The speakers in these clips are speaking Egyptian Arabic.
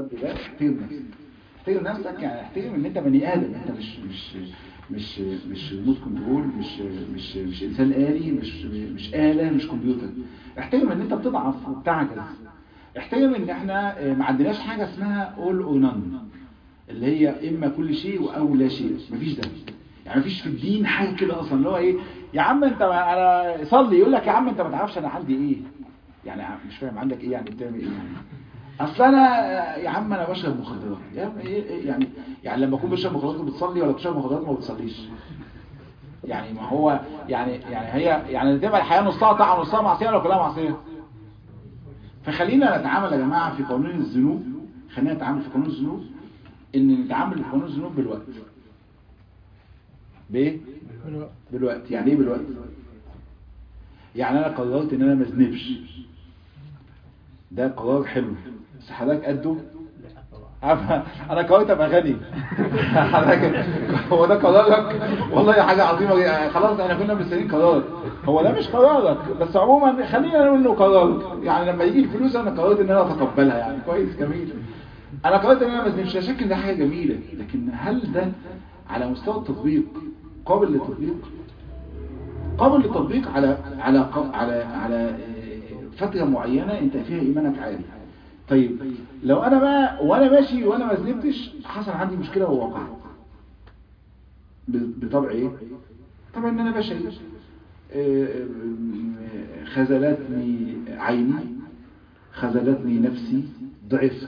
الذنب ده احترم نفسك احترم نفسك يعني احترم ان انت بني ادم انت مش مش مش مش ريموت كنترول مش مش مش انسان آلي مش مش آلة مش كمبيوتر احترم ان انت بتضعف وبتعجز احترم ان احنا ما عندناش حاجة اسمها all or none اللي هي اما كل شيء او لا شيء مفيش ده يعني مفيش في الدين حاجة كده اصلا اللي هو ايه يا عم انت انا صلي يقول لك يا عم انت ما تعرفش انا عندي ايه يعني مش فاهم عندك ايه يعني بتعمل ايه يعني اصل انا يا عم انا بشرب مخدرات يا عم ايه يعني يعني لما اكون بشرب مخدرات بتصلي ولا بتشرب مخدرات ما بتصليش يعني ما هو يعني يعني هي يعني تبقى الحياه نصها طاعه ونصها معصيه ولا كلها معصيه فخلينا نتعامل يا جماعه في قانون الذنوب خلينا نتعامل في قانون الذنوب ان نتعامل في قانون الذنوب بالوقت بايه بالوقت يعني ايه بالوقت يعني انا قررت ان انا ما اذنبش ده قرار حلو بس حضرتك قده انا قررت ابقى غني حضرتك هو ده قرارك والله حاجه عظيمه خلاص احنا كنا مستنيين قرارك هو ده مش قرارك بس عموما خلينا نقول انه قرارك يعني لما يجي الفلوس انا قررت ان انا اتقبلها يعني كويس جميل انا قررت ان انا ما اذنبش لا شك ان ده حاجه جميله لكن هل ده على مستوى التطبيق قابل للتطبيق قابل للتطبيق على على على على فترة معينة انت فيها ايمانك عالي طيب لو انا بقى وانا ماشي وانا ما ذنبتش حصل عندي مشكلة ووقعت بطبع ايه طبعا ان انا بشري خذلتني عيني خذلتني نفسي ضعفت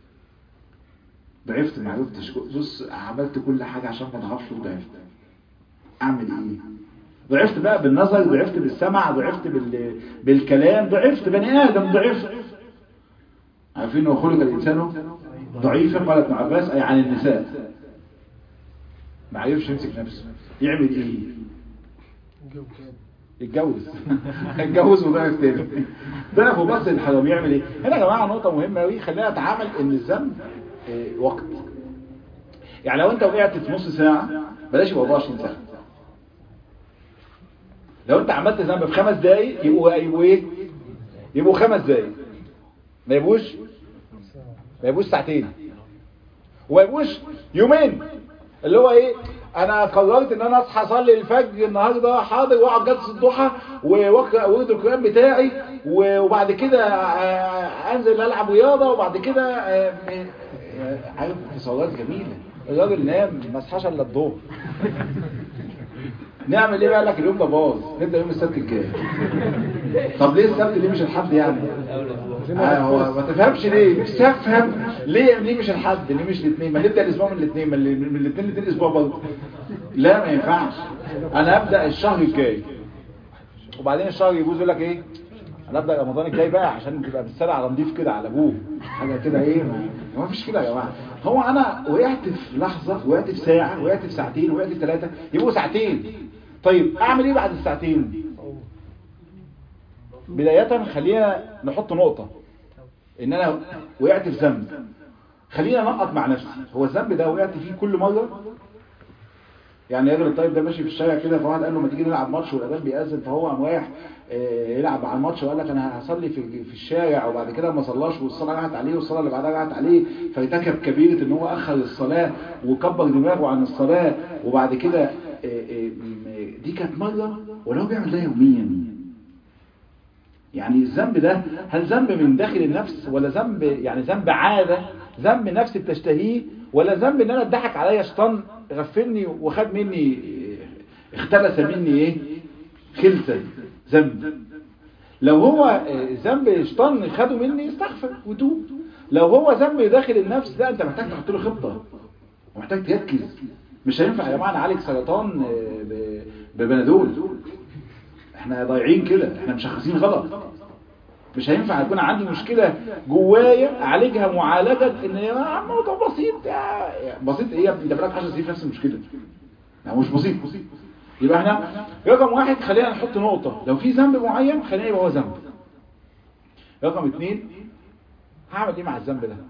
ضعفت ما عرفتش بص عملت كل حاجة عشان ما اضعفش وضعفت اعمل ايه ضعفت بقى بالنظر ضعفت بالسمع ضعفت بال... بالكلام ضعفت بني آدم ضعفت عارفين هو خلق الإنسان ضعيفا قال ابن عباس أي عن النساء ما عرفش يمسك نفسه يعمل إيه يتجوز يتجوز وضعف تاني ضعف وبس الحرام يعمل ايه هنا يا جماعه نقطه مهمه قوي خلينا نتعامل ان الذنب وقت يعني لو انت وقعت في نص ساعه بلاش يبقى 24 ساعه لو انت عملت ذنب في خمس دقايق يبقوا يبقوا ايه يبقوا خمس دقايق ما يبقوش ما يبقوش ساعتين وما يبقوش يومين اللي هو ايه انا قررت ان انا اصحى اصلي الفجر النهارده حاضر واقعد جلسه الضحى واقرا ورد القران بتاعي وبعد كده انزل العب رياضه وبعد كده عارف تصورات جميله الراجل نام ما صحاش الا الظهر نعمل ايه بقى لك اليوم ده باظ نبدا يوم السبت الجاي طب ليه السبت ليه مش الحد يعني آه هو ما تفهمش ليه مش تفهم ليه ليه مش الحد ليه مش الاثنين ما نبدا الاسبوع من الاثنين من الاثنين الاثنين اسبوع برضه لا ما ينفعش انا ابدا الشهر الجاي وبعدين الشهر يبوظ يقول لك ايه انا ابدا رمضان الجاي بقى عشان تبقى بالسنه على نضيف كده على ابوه حاجه كده ايه ما فيش كده يا جماعه هو انا وقعت في لحظه وقعت في ساعه وقعت في ساعتين وقعت في ثلاثه يبقوا ساعتين طيب اعمل ايه بعد الساعتين بداية خلينا نحط نقطة ان انا وقعت في ذنب خلينا نقط مع نفسي هو الذنب ده وقعت فيه كل مرة يعني الراجل الطيب ده ماشي في الشارع كده فواحد قال له ما تيجي نلعب ماتش والاذان بيأذن فهو قام رايح يلعب على الماتش وقال لك انا هصلي في في الشارع وبعد كده ما صلاش والصلاه راحت عليه والصلاه اللي بعدها راحت عليه فارتكب كبيره ان هو اخر الصلاه وكبر دماغه عن الصلاه وبعد كده دي كانت مره ولا هو بيعمل ده يوميا يعني الذنب ده هل ذنب من داخل النفس ولا ذنب يعني ذنب عاده ذنب نفس بتشتهيه ولا ذنب ان انا اتضحك عليا شيطان غفلني وخد مني اختلس مني ايه خلسه ذنب لو هو ذنب شيطان خده مني استغفر وتوب لو هو ذنب داخل النفس ده انت محتاج تحط له خطه ومحتاج تركز مش هينفع يا جماعه نعالج سرطان ببنادول احنا ضايعين كده احنا مشخصين غلط مش هينفع يكون عندي مشكلة جوايا اعالجها معالجة ان يا موضوع بسيط بسيط ايه انت بقالك 10 سنين في نفس المشكلة يعني مش بسيط بسيط يبقى احنا رقم واحد خلينا نحط نقطة لو في ذنب معين خلينا يبقى هو ذنب رقم اثنين هعمل ايه مع الذنب ده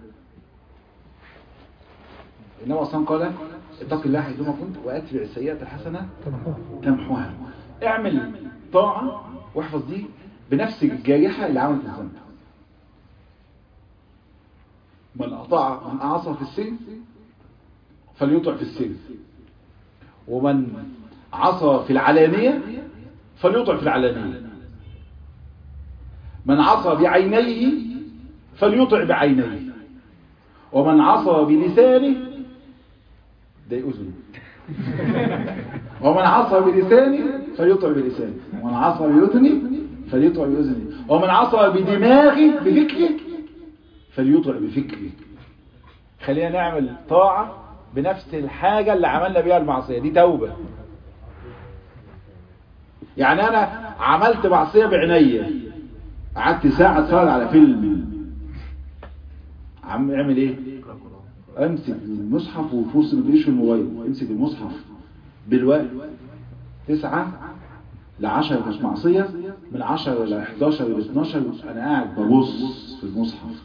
انما اصلا قال اتق الله حيثما كنت واتبع السيئة الحسنة تمحوها اعمل طاعة واحفظ دي بنفس الجارحة اللي عملت الذنب من أطاع من أعصى في السر فليطع في السر ومن عصى في العلانية فليطع في العلانية من عصى بعينيه فليطع بعينيه ومن عصى بلسانه ده أذن ومن عصى بلسانه فليطع بلسانه ومن عصى بأذنه فليطع بأذنه ومن عصى بدماغه بفكره فليطع بفكره خلينا نعمل طاعة بنفس الحاجة اللي عملنا بيها المعصية دي توبة يعني أنا عملت معصية بعينيا قعدت ساعة اتفرج على فيلم عم اعمل ايه امسك المصحف وفي وسط ما تجيش في الموبايل امسك المصحف بالوقت تسعة لعشرة مش معصية من عشرة ل 11 ل 12 انا قاعد ببص في المصحف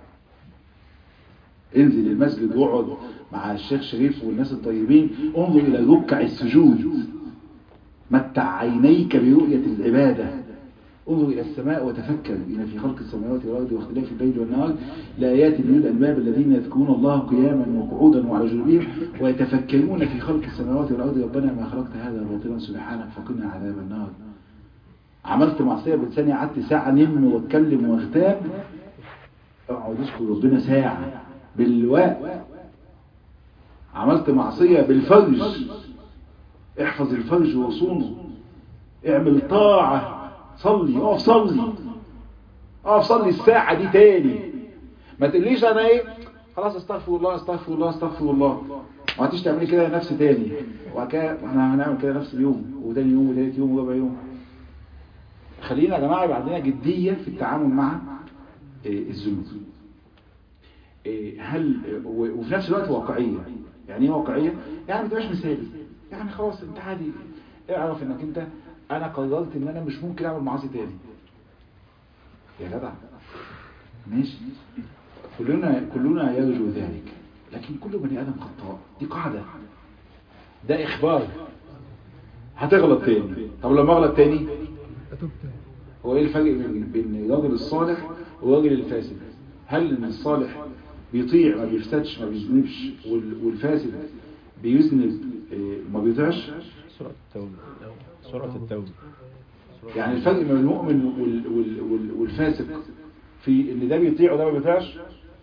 انزل المسجد واقعد مع الشيخ شريف والناس الطيبين انظر الى ركع السجود متع عينيك برؤية العبادة انظر إلى السماء وتفكر إن في خلق السماوات والأرض واختلاف الليل والنهار لآيات لأولي الألباب الذين يذكرون الله قياما وقعودا وعلى جنوبهم ويتفكرون في خلق السماوات والأرض ربنا ما خلقت هذا باطلا سبحانك فقنا عذاب النار عملت معصية بلساني قعدت ساعة نم واتكلم واغتاب اقعد اذكر ربنا ساعة بالواء عملت معصية بالفرج احفظ الفرج وصونه اعمل طاعة صلي اقف صلي اقف صلي الساعة دي تاني ما تقوليش انا ايه خلاص استغفر الله استغفر الله استغفر الله ما هتيجي تعملي كده نفس تاني وكده احنا هنعمل كده نفس اليوم وتاني يوم وتالت يوم ورابع يوم خلينا يا جماعه يبقى عندنا جديه في التعامل مع إيه الذنوب إيه هل وفي نفس الوقت واقعيه يعني ايه واقعيه يعني ما تبقاش مثالي يعني خلاص انت عادي اعرف انك انت انا قررت ان انا مش ممكن اعمل معاصي تاني يا جدع ماشي كلنا كلنا يرجو ذلك لكن كل بني ادم خطاء دي قاعده ده اخبار هتغلط تاني طب لما اغلط تاني هو ايه الفرق بين بين الراجل الصالح والراجل الفاسد هل ان الصالح بيطيع ما بيفسدش ما بيذنبش والفاسد بيذنب ما بيطيعش سرعة التوبة سرعة التوبة يعني الفرق بين المؤمن وال وال وال والفاسق في ان ده بيطيع وده ما بيطيعش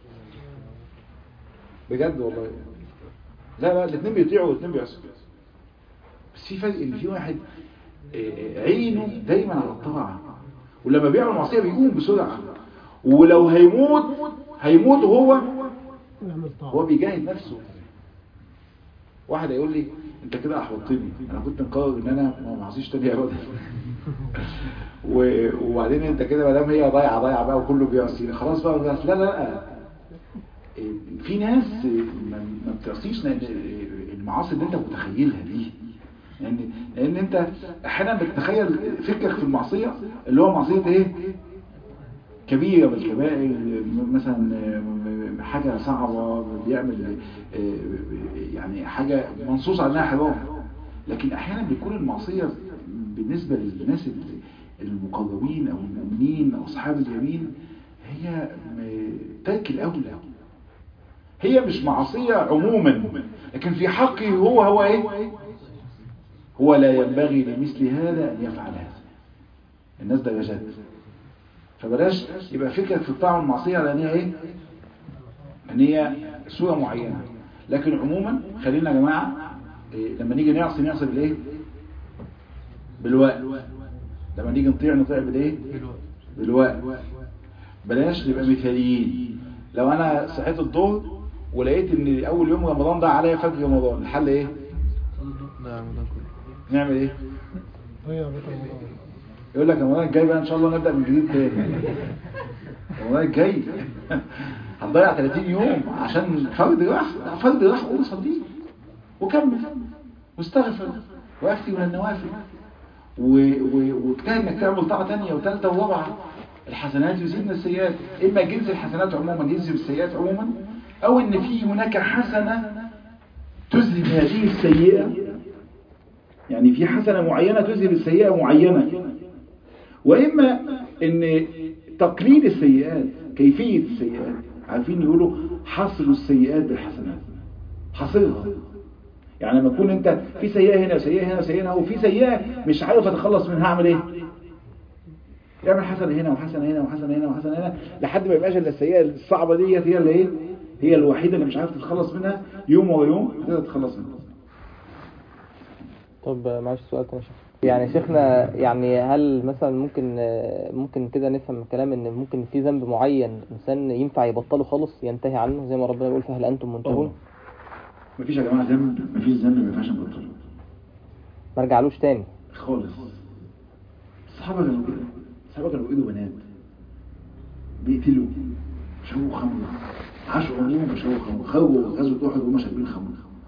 بجد والله لا لا الاثنين بيطيعوا والاثنين بيعصوا بس في فرق ان في واحد عينه دايما على الطاعه ولما بيعمل معصيه بيقوم بسرعه ولو هيموت هيموت هو هو بيجاهد نفسه واحد هيقول لي انت كده احبطتني انا كنت مقرر ان انا ما معصيش تاني ابدا وبعدين انت كده ما دام هي ضايعه ضايعه بقى وكله بيعصي خلاص بقى لا لا لا في ناس ما بتعصيش المعاصي اللي انت متخيلها دي يعني لان انت احيانا بتتخيل فكرك في المعصيه اللي هو معصيه ايه كبيرة من الكبائر مثلا حاجة صعبة بيعمل يعني حاجة منصوص عنها حرام لكن احيانا بيكون المعصية بالنسبة للناس المقربين او المؤمنين او اصحاب اليمين هي ترك الاولى هي مش معصية عموما لكن في حقه هو هو ايه هو لا ينبغي لمثل هذا ان يفعل هذا الناس درجات فبلاش يبقى فكرة في الطاعة والمعصية على ان هي ايه ان هي صورة معينة لكن عموما خلينا يا جماعة إيه لما نيجي نعصي نعصي بالايه بالواء لما نيجي نطيع نطيع بالايه بالواء بلاش نبقى مثاليين لو انا صحيت الظهر ولقيت ان اول يوم رمضان ده عليا فجر رمضان الحل ايه نعمل ايه يقول لك رمضان الجاي بقى ان شاء الله نبدا من جديد تاني رمضان الجاي هتضيع 30 يوم عشان فرد راح فرد راح قوم صليه وكمل واستغفر وافتي من النوافل واجتهد انك تعمل طاعه ثانيه وثالثه ورابعه الحسنات يزيدن السيئات اما جنس الحسنات عموما يذهب السيئات عموما او ان في هناك حسنه تذهب هذه السيئه يعني في حسنه معينه تذهب السيئه معينه واما ان تقليل السيئات كيفيه السيئات عارفين يقولوا حصر السيئات بالحسنات حصرها يعني لما تكون انت في سيئة هنا وسيئة هنا وسيئة هنا وفي سيئة مش عارف اتخلص منها اعمل ايه يعمل حسنة هنا وحسنة هنا وحسنة هنا وحسنة هنا لحد ما يبقاش الا السيئة الصعبة ديت هي اللي ايه هي الوحيدة اللي مش عارف تتخلص منها يوم ورا يوم تقدر تتخلص منها طب معلش سؤال تاني يا شيخ يعني شيخنا يعني هل مثلا ممكن ممكن كده نفهم من الكلام ان ممكن في ذنب معين الانسان ينفع يبطله خالص ينتهي عنه زي ما ربنا بيقول فهل انتم منتهون مفيش يا جماعة ذنب مفيش ذنب ما ينفعش نبطله ما رجعلوش تاني خالص الصحابة كانوا كده الصحابة كانوا بإيده بنات بيقتلوا شربوا خمر عاشوا عمرهم بيشربوا خمر خرجوا غزوة أحد وهم شاربين خمر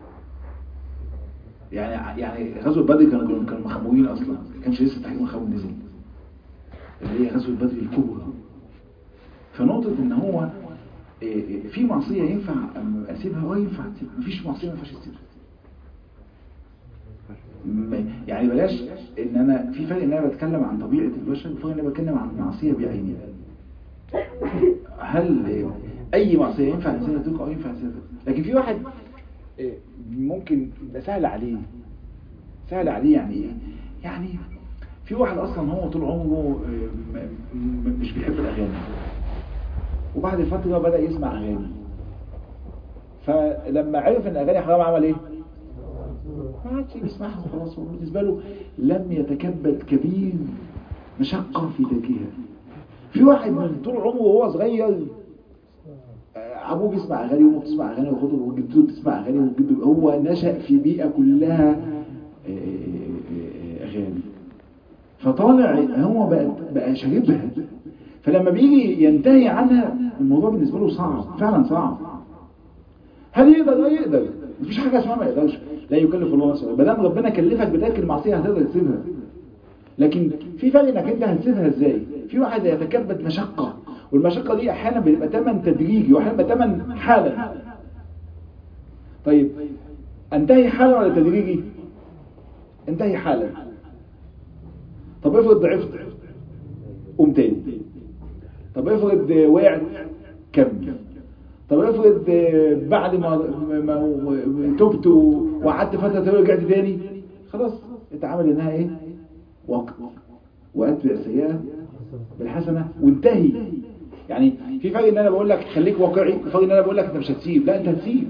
يعني يعني غزوة بدر كانوا كانوا مخمورين أصلا ما كانش لسه تحريم الخمر نزل اللي هي غزوة بدر الكبرى فنقطة إن هو في معصية ينفع أسيبها ولا ينفع تسيبها مفيش معصية ما ينفعش تسيبها يعني بلاش ان انا في فرق ان انا بتكلم عن طبيعة البشر وفرق ان انا بتكلم عن معصية بعينها هل اي معصية ينفع الانسان يتركها او ينفع الانسان يتركها لكن في واحد ممكن يبقى سهل عليه سهل عليه يعني ايه يعني في واحد اصلا هو طول عمره مش بيحب الاغاني وبعد فترة بدأ يسمع اغاني فلما عرف ان الاغاني حرام عمل ايه ما عادش بيسمعها خلاص بالنسبة له لم يتكبد كبير مشقة في تركها في واحد من طول عمره وهو صغير ابوه بيسمع اغاني وامه بتسمع اغاني واخته وجدته بتسمع اغاني وجده هو نشأ في بيئة كلها اغاني فطالع هو بقى بقى شاربها فلما بيجي ينتهي عنها الموضوع بالنسبة له صعب فعلا صعب هل يقدر لا يقدر مفيش حاجة اسمها ما يقدرش لا يكلف الله نفسه ما دام ربنا كلفك بترك المعصية هتقدر تسيبها لكن في فرق انك انت هتسيبها ازاي في واحد يتكبد مشقة والمشقة دي احيانا بتبقى تمن تدريجي واحيانا بتبقى تمن حالا طيب انتهي حالا ولا تدريجي انتهي حالا طب افرض ضعفت قوم تاني طب افرض وقعت كمل طب افرض بعد ما ما تبت وقعدت فتره ورجعت تاني خلاص اتعامل انها ايه وقت واتبع السيئه بالحسنه وانتهي يعني في فرق ان انا بقول لك خليك واقعي وفرق ان انا بقول لك انت مش هتسيب لا انت هتسيب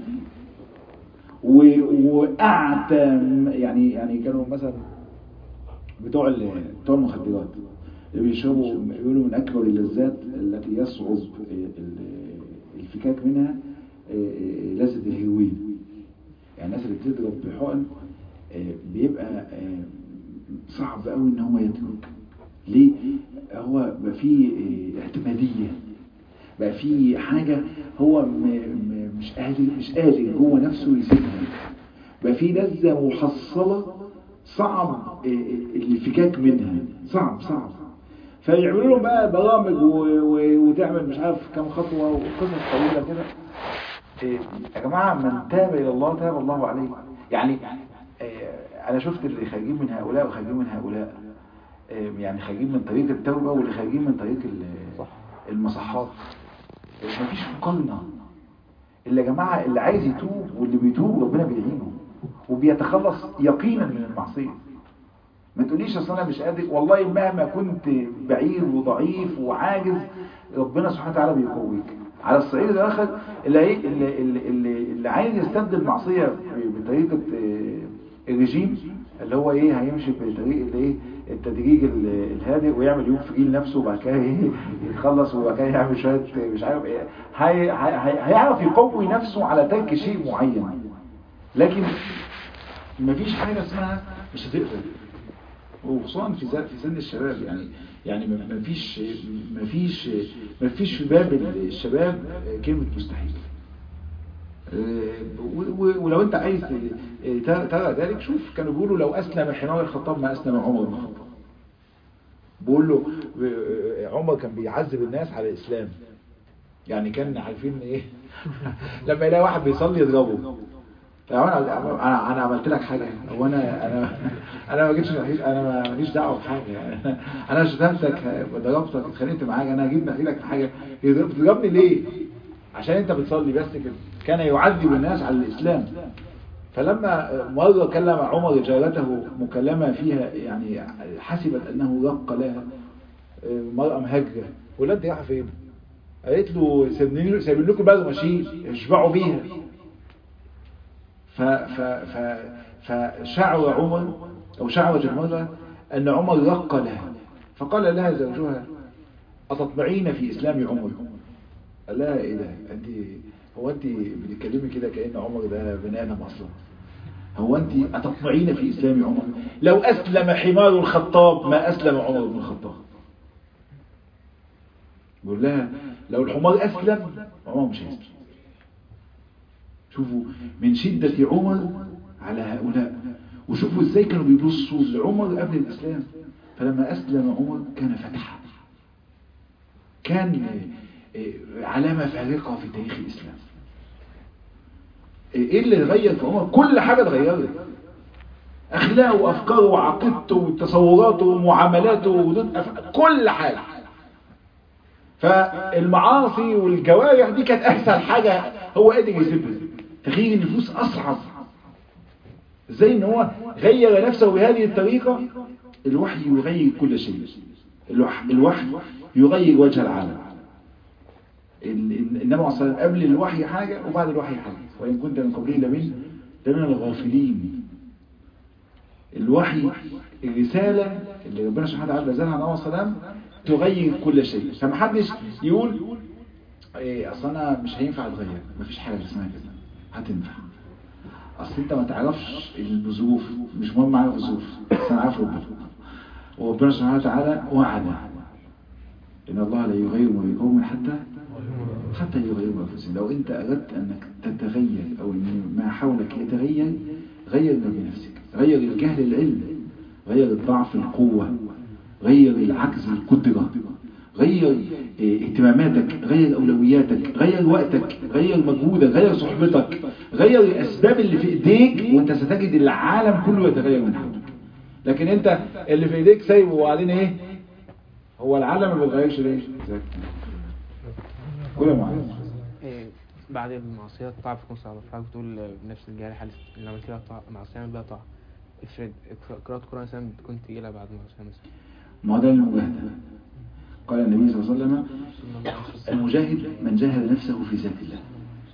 وقعت يعني يعني كانوا مثلا بتوع بتوع المخدرات اللي بيشربوا بيقولوا من اكبر اللذات التي يصعب الفكاك منها لذة الهيروين يعني الناس اللي بتضرب بحقن بيبقى صعب قوي ان هو يترك ليه هو بقى فيه اعتمادية بقى فيه حاجة هو مش قادر مش قادر جوه نفسه يسيبها بقى فيه لذة محصلة صعب الفكاك منها صعب صعب فيعملوا لهم بقى برامج وتعمل مش عارف كم خطوة وقصص طويلة كده إيه يا جماعة من تاب إلى الله تاب الله عليه يعني إيه أنا شفت اللي خارجين من هؤلاء وخارجين من هؤلاء إيه يعني خارجين من طريق التوبة واللي خارجين من طريق المصحات مفيش مقارنة اللي يا جماعة اللي عايز يتوب واللي بيتوب ربنا بيعينه وبيتخلص يقينا من المعصية ما تقوليش اصل انا مش قادر والله مهما كنت بعير وضعيف وعاجز ربنا سبحانه وتعالى بيقويك على الصعيد الاخر اللي اللي اللي, اللي عايز يستبدل المعصيه بطريقه الرجيم اللي هو ايه هيمشي بطريق الايه التدريج الهادئ ويعمل يوم فري لنفسه وبعد كده ايه يتخلص وبعد كده يعمل شويه مش عارف ايه هي هي هيعرف يقوي نفسه على ترك شيء معين لكن مفيش حاجه اسمها مش هتقدر وخصوصا في في سن الشباب يعني يعني ما فيش ما فيش ما فيش في باب الشباب كلمة مستحيل ولو انت عايز ترى ذلك شوف كانوا بيقولوا لو اسلم حمار الخطاب ما اسلم عمر بن الخطاب بيقول له عمر كان بيعذب الناس على الاسلام يعني كان عارفين ايه لما يلاقي واحد بيصلي يضربه انا انا انا عملت لك حاجه هو انا انا انا ما جيتش انا ماليش دعوه بحاجه انا شتمتك ضربتك اتخانقت معاك انا هجيب نخيلك في حاجه بتضربني ليه عشان انت بتصلي بس كده كان يعذب الناس على الاسلام فلما مرة كلم عمر جارته مكلمة فيها يعني حسبت انه رق لها مرأة مهاجرة ولا انت رايحة فين قالت له سايبين سايبين لكم بقى ماشيين اشبعوا بيها ف ف ف فشعر عمر او شعرت المرأة ان عمر رق لها فقال لها زوجها أتطمعين في إسلام عمر قال لها إيه ده أنت هو أنت بتتكلمي كده كأن عمر ده بني آدم أصلا هو أنت أتطمعين في إسلام عمر لو أسلم حمار الخطاب ما أسلم عمر بن الخطاب بقول لها لو الحمار أسلم عمر مش هيسلم شوفوا من شدة عمر على هؤلاء وشوفوا ازاي كانوا بيبصوا لعمر قبل الإسلام فلما أسلم عمر كان فتحا كان علامة فارقة في تاريخ الإسلام ايه اللي غير في عمر كل حاجة اتغيرت اخلاقه وافكاره وعقيدته وتصوراته ومعاملاته وردود أف... كل حاجة فالمعاصي والجوارح دي كانت اسهل حاجة هو قادر يسيبها تغيير النفوس اصعب ازاي ان هو غير نفسه بهذه الطريقة الوحي يغير كل شيء الوحي, الوحي يغير وجه العالم النبي عليه الصلاة قبل الوحي حاجة وبعد الوحي حاجة وإن كنت من قبله لمن لمن الغافلين الوحي الرسالة اللي ربنا سبحانه وتعالى نزلها على السلام تغير كل شيء فمحدش يقول ايه اصل انا مش هينفع اتغير مفيش حاجة اسمها كده هتنفع اصل انت ما تعرفش الظروف مش مهم اعرف الظروف بس انا عارف ربنا وربنا سبحانه وتعالى وعد ان الله لا يغير ما بقوم حتى حتى يغيروا انفسهم لو انت اردت انك تتغير او ان ما حولك يتغير غير ما بنفسك غير الجهل العلم غير الضعف القوة غير العجز القدرة غير اهتماماتك غير اولوياتك غير وقتك غير مجهودك غير صحبتك غير الاسباب اللي في ايديك وانت ستجد العالم كله يتغير من حولك لكن انت اللي في ايديك سايبه وبعدين ايه هو العالم ما بيتغيرش ليه كل معين إيه بعد المعصية الطاعة بتكون صعبة فحضرتك بتقول بنفس الجارحة اللي عملت لها طاعة معصية عملت بها طاعة افرض قراءة القرآن مثلا بتكون تقيلة بعد المعصية مثلا ما ده المجاهدة قال النبي صلى الله عليه وسلم المجاهد من جاهد نفسه في ذات الله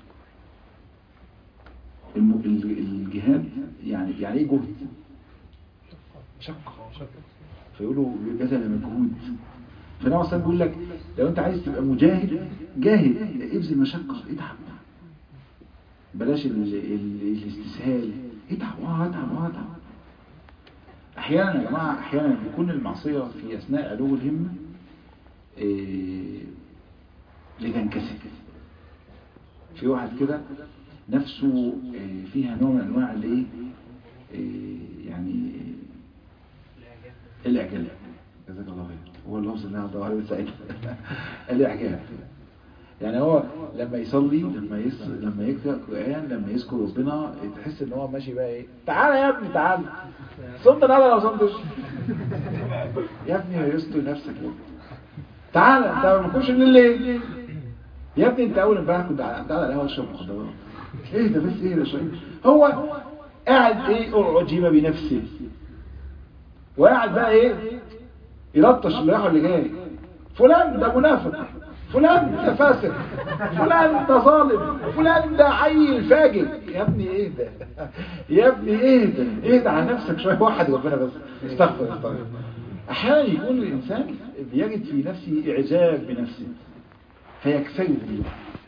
الم... الجهاد يعني يعني ايه جهد شق فيقولوا بذل مجهود فالنبي صلى بيقول لك لو انت عايز تبقى مجاهد جاهد ابذل مشقه اتعب بلاش ال... ال... الاستسهال اتعب اه اتعب اه اتعب احيانا يا جماعه احيانا بيكون المعصيه في اثناء علو الهمه إيه... لتنكسر في واحد كده نفسه إيه فيها نوع من انواع الايه إيه يعني الاعجاب جزاك الله خير هو اللفظ اللي انا هدور عليه ساعتها الاعجاب يعني هو لما يصلي لما يس... لما يقرا قران لما يذكر ربنا تحس ان هو ماشي بقى ايه تعالى يا ابني تعالى صمت انا ولا ما صمتش يا ابني يستر نفسك يا تعالى انت ما بتكونش من ليه يا ابني انت اول امبارح كنت قاعد على القهوه تشرب مخدرات ايه ده بس ايه ده شويه هو قاعد ايه اعجب بنفسه وقاعد بقى ايه يلطش اللي راح اللي جاي فلان ده منافق فلان ده فاسق فلان ده ظالم فلان ده عيل فاجر يا ابني ايه ده يا ابني ايه ده ايه ده على نفسك شويه واحد ربنا بس استغفر استغفر احيانا يكون الانسان بيجد في نفسه اعجاب بنفسه فيكسره فيه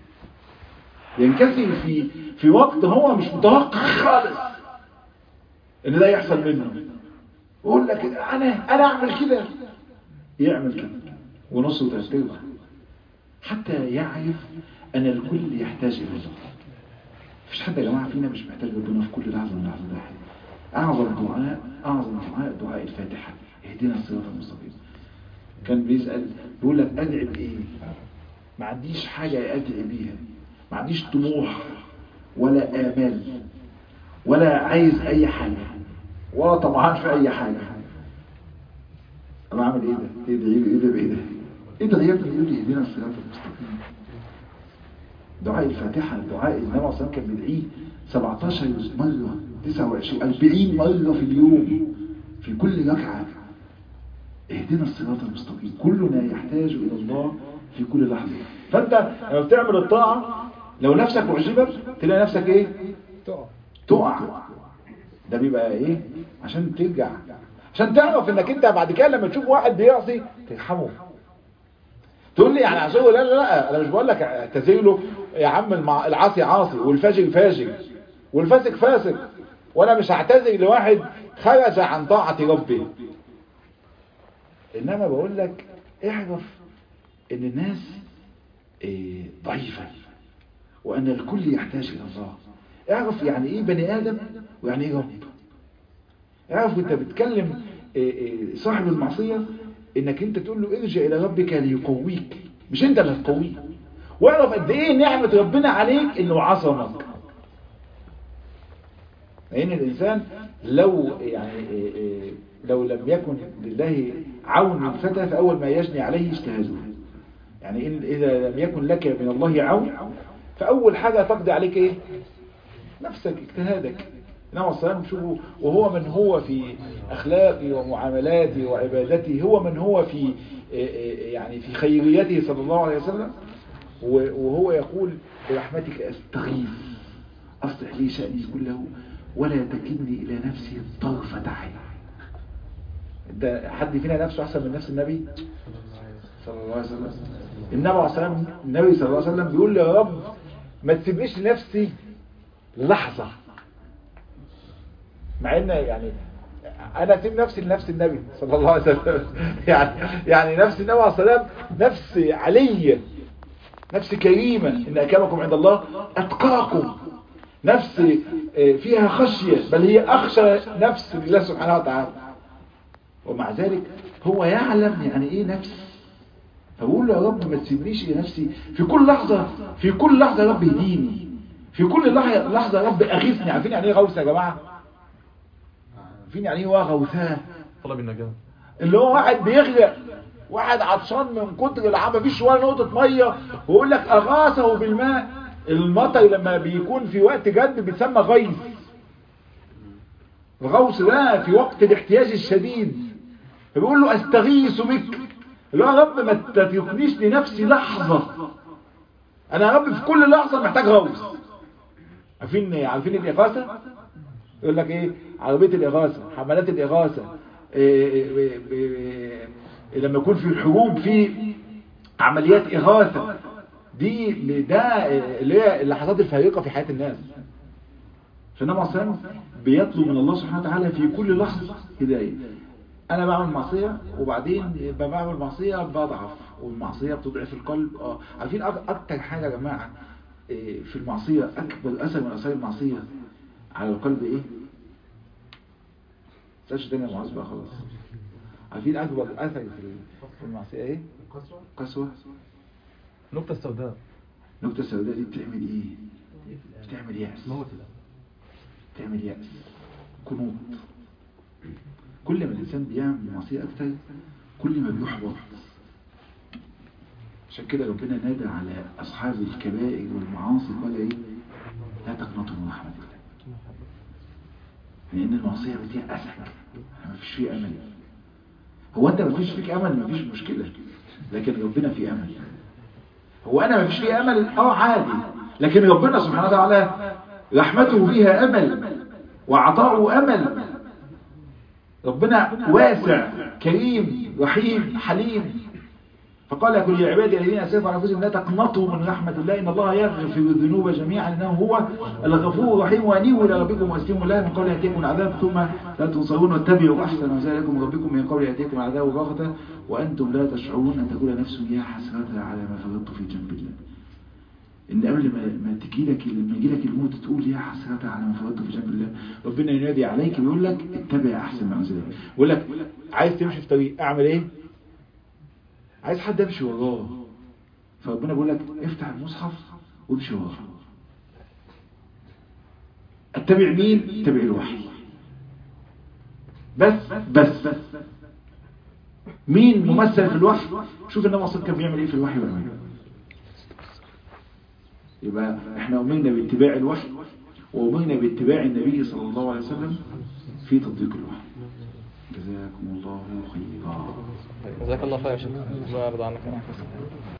ينكسر في في وقت هو مش متوقع خالص ان ده يحصل منه يقول لك انا انا اعمل كده يعمل كده ونصه ترتيبه حتى يعرف ان الكل يحتاج الى الله مفيش حد يا جماعه فينا مش محتاج ربنا في كل لحظه من لحظات الحياه اعظم دعاء اعظم دعاء دعاء الفاتحه اهدنا الصراط المستقيم كان بيسال بيقول لك ادعي بايه ما عنديش حاجه ادعي بيها ما عنديش طموح ولا امال ولا عايز اي حاجه ولا طمعان في اي حاجه انا عامل ايه ده ادعي له ايه ده بايه ده ايه ده يا ابني يقول لي اهدنا الصراط المستقيم دعاء الفاتحة دعاء النبي صلى الله عليه وسلم كان بيدعيه 17 مرة 29 40 مرة في اليوم في كل ركعة اهدنا الصراط المستقيم كلنا يحتاج إلى الله في كل لحظة فأنت لما بتعمل الطاعة لو نفسك أعجبت تلاقي نفسك إيه؟ تقع تقع ده بيبقى إيه؟ عشان ترجع عشان تعرف إنك أنت بعد كده لما تشوف واحد بيعصي ترحمه تقول لي يعني عشان لا لا لا انا مش بقول لك اعتذر له يا عم المع... العاصي عاصي والفاجر فاجر والفاسق فاسق وانا مش هعتذر لواحد خرج عن طاعة ربه انما بقول لك اعرف ان الناس إيه، ضعيفة وان الكل يحتاج الى الله اعرف يعني ايه بني ادم ويعني ايه رب اعرف وانت بتكلم إيه، إيه، صاحب المعصية انك انت تقول له ارجع الى ربك ليقويك مش انت اللي هتقويه واعرف قد ايه نعمة ربنا عليك انه عصمك لان الانسان لو يعني إيه إيه لو لم يكن لله عون الفتى فاول ما يجني عليه اجتهاده يعني إن اذا لم يكن لك من الله عون فاول حاجة تقضي عليك ايه نفسك اجتهادك إنما السلام شوفوا وهو من هو في أخلاقه ومعاملاته وعبادته هو من هو في يعني في خيريته صلى الله عليه وسلم وهو يقول برحمتك أستغيث أصلح لي شأني كله ولا تكلني إلى نفسي طرفة عين ده حد فينا نفسه أحسن من نفس النبي صلى الله عليه وسلم النبي عليه السلام النبي صلى الله عليه وسلم بيقول يا رب ما تسيبنيش لنفسي لحظة مع ان يعني انا اسيب نفسي لنفس النبي صلى الله عليه وسلم يعني يعني نفس النبي عليه السلام نفس علية نفس كريمة ان اكرمكم عند الله اتقاكم نفس فيها خشية بل هي اخشى نفس لله سبحانه وتعالى ومع ذلك هو يعلم يعني ايه نفس فبقول له يا رب ما تسيبنيش لنفسي في كل لحظة في كل لحظة يا رب اهديني في كل لحظة يا رب اغيثني عارفين يعني ايه غوث يا جماعة عارفين يعني ايه غوثاه طلب النجاة اللي هو واحد بيغرق واحد عطشان من كتر العمى مفيش ولا نقطة مية ويقول لك اغاثه بالماء المطر لما بيكون في وقت جد بيتسمى غيث الغوث ده في وقت الاحتياج الشديد فبيقول له استغيث بك اللي هو يا رب ما تتركنيش لنفسي لحظة انا يا رب في كل لحظة محتاج غوث عارفين عارفين الإغاثة يقول لك ايه عربية الإغاثة حملات الإغاثة إيه إيه إيه لما يكون في الحروب في عمليات إغاثة دي ده اللي هي اللحظات الفارقة في حياة الناس عشان النبي صلى بيطلب من الله سبحانه وتعالى في كل لحظة هداية انا بعمل معصية وبعدين بعمل معصية بضعف والمعصية بتضعف القلب اه عارفين اكتر حاجة يا جماعة في المعصية اكبر اثر من اثار المعصية على القلب ايه تلاش تاني يا معاذ بقى خلاص عارفين اكبر اثر في المعصية ايه قسوة نقطة سوداء نقطة سوداء دي بتعمل ايه بتعمل يأس بتعمل يأس كنوط كل ما الإنسان بيعمل معصية أكتر كل ما بيحبط عشان كده ربنا نادى على أصحاب الكبائر والمعاصي قال إيه لا تقنطوا من رحمة الله لأن المعصية بتيأسك ما فيش فيه أمل هو أنت ما فيش فيك أمل ما فيش مشكلة لكن ربنا فيه أمل هو أنا ما فيش فيه أمل آه عادي لكن ربنا سبحانه وتعالى رحمته فيها أمل وعطاؤه أمل ربنا واسع كريم رحيم حليم فقال يا كل عبادي الذين اسرفوا على انفسهم لا تقنطوا من رحمه الله ان الله يغفر الذنوب جميعا انه هو الغفور الرحيم وانيبوا الى ربكم واستجيبوا له من قبل ياتيكم العذاب ثم لا تنصرون واتبعوا احسن وزالكم ربكم من قبل ياتيكم العذاب بغته وانتم لا تشعرون ان تقول نفس يا حسرة على ما فرطت في جنب الله ان قبل ما ما تجي لك لما يجي لك الموت تقول يا حسرة على ما فرطت في جنب الله ربنا ينادي عليك بيقول لك اتبع احسن ما انزل يقول لك عايز تمشي في طريق اعمل ايه عايز حد امشي وراه فربنا بيقول لك افتح المصحف وامشي وراه اتبع مين اتبع الوحي بس بس مين ممثل في الوحي شوف النبي صلى كان بيعمل ايه في الوحي ولا يبقى احنا أمرنا باتباع الوحي وأمرنا باتباع النبي صلى الله عليه وسلم في تطبيق الوحي جزاكم الله خيرا جزاك الله خير يا شيخ الله يرضى عنك يا رب.